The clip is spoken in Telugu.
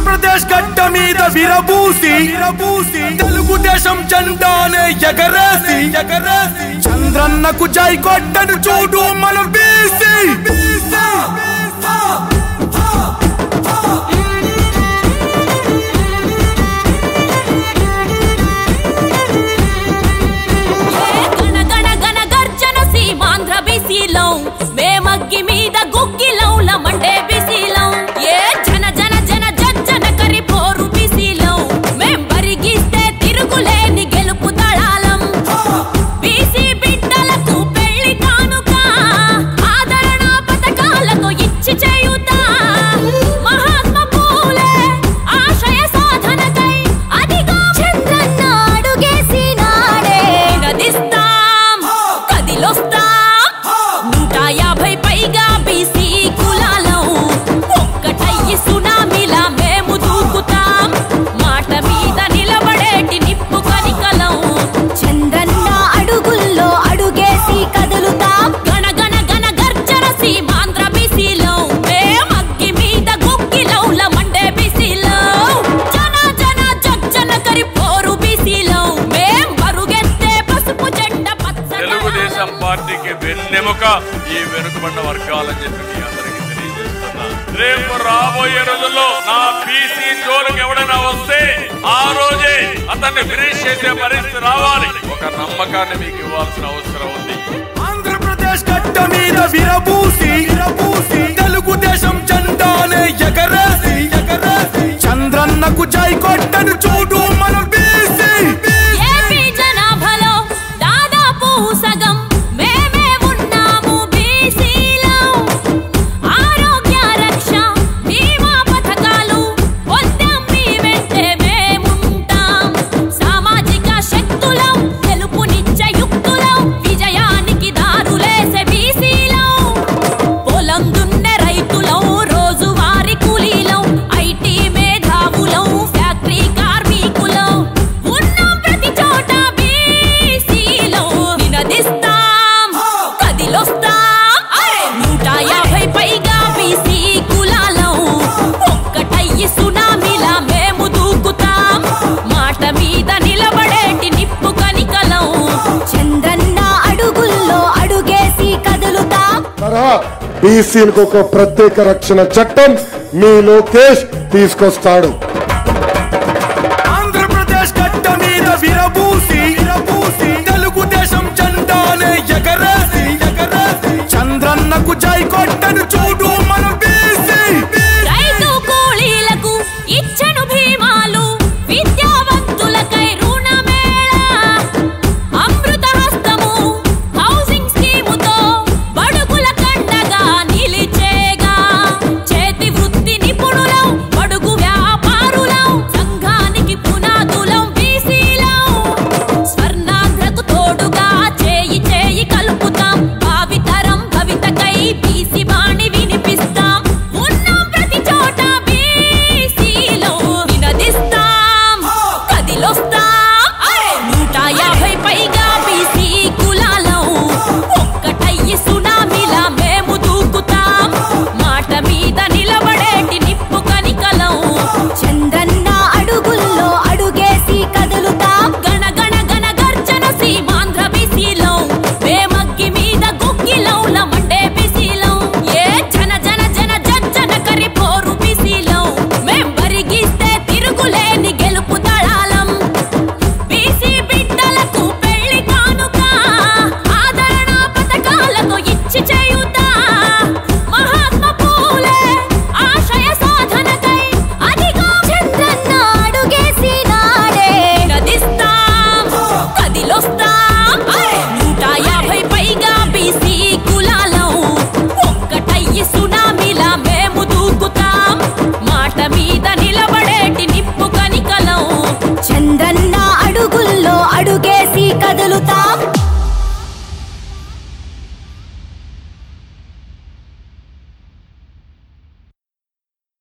ఆంధ్రప్రదేశ్ గడ్డ మీద విరబూసి విరబూసి తెలుగుదేశం జెండానే ఎగరేసి ఎగరేసి చంద్రన్నకు జై కొట్టను చూడు మన బీసీ గణ గణ గణ గర్జన సీమాంధ్ర బీసీలో మేమగ్గి మీద గుగ్గిలౌల మండే బీసీలో ఏ జన జన జన జజ్జన కరి పోరు బీసీలో మేం బరిగిస్తే తిరుగులేని గెలుపు దళాలం బీసీ బిడ్డలకు పెళ్లి కానుక ఆదరణ పథకాలతో ఇచ్చి చేయుతా మహాత్మా పూలే ఆశయ సాధనకై అదిగో చంద్రన్న అడుగేసినాడే నదిస్తాం కదిలొస్తాం నూట యాభై పైగా బీసీ కులాలం ఒక్కటయ్యి సునామీలా మేము దూకుతాం మాట మీద నిలబడేటి నిప్పు కనికలం చంద్రన్న అడుగుల్లో అడుగేసి కదులుతాం గణ గణ గణ గర్జన సీమాంధ్ర బీసీలో మేమగ్గి మీద గుగ్గిలౌల మండే బీసీలో జన జన జజ్జన కరి పోరు బీసీలో మేం బరుగెత్తే పసుపు జెండ పచ్చ తెలుగుదేశం పార్టీకి వెన్నెముక ఈ వెనుకబడిన వర్గాలని చెప్పి మీ అందరికీ తెలియజేస్తున్నా రేపు రాబోయే రోజుల్లో నా బీసీ జోలికి ఎవడైనా వస్తే ఆ రోజే అతన్ని ఫినిష్ చేసే పరిస్థితి రావాలి ఒక నమ్మకాన్ని మీకు ఇవ్వాల్సిన అవసరం ఉంది ఆంధ్రప్రదేశ్ గడ్డ మీద విరబూసి విరబూసి తెలుగుదేశం జెండానే ఎగరేసి ఎగరేసి చంద్రన్నకు జై కొట్టను చూడు మన బీసీ ఏపీ జనాభాలో దాదాపు సగం మేమే ఉన్నాము బీసీలో ఆరోగ్య రక్ష బీమా పథకాలు పొందాం మీ వెంటే మేముంటాం సామాజిక శక్తులం గెలుపునిచ్చే యుక్తులం విజయానికి దారులేసే బీసీలో పొలం దున్నే రైతులం రోజువారీ కూలీలం ఐటీ మేధావులం ఫ్యాక్టరీ కార్మికులం ఉన్నాం ప్రతి చోట బీసీలో నినదిస్తాం కదిలొస్తాం అరే నూట యాభై పైగా బీసీ కులాలం ఒక్కటయ్యి సునామీలా మేము దూకుతాం మాట మీద నిలబడేటి నిప్పు కనికలం చంద్రన్న అడుగుల్లో అడుగేసి కదులుతాం తరహా బీసీలకు ఒక ప్రత్యేక రక్షణ చట్టం మీ లోకేష్ తీసుకొస్తాడు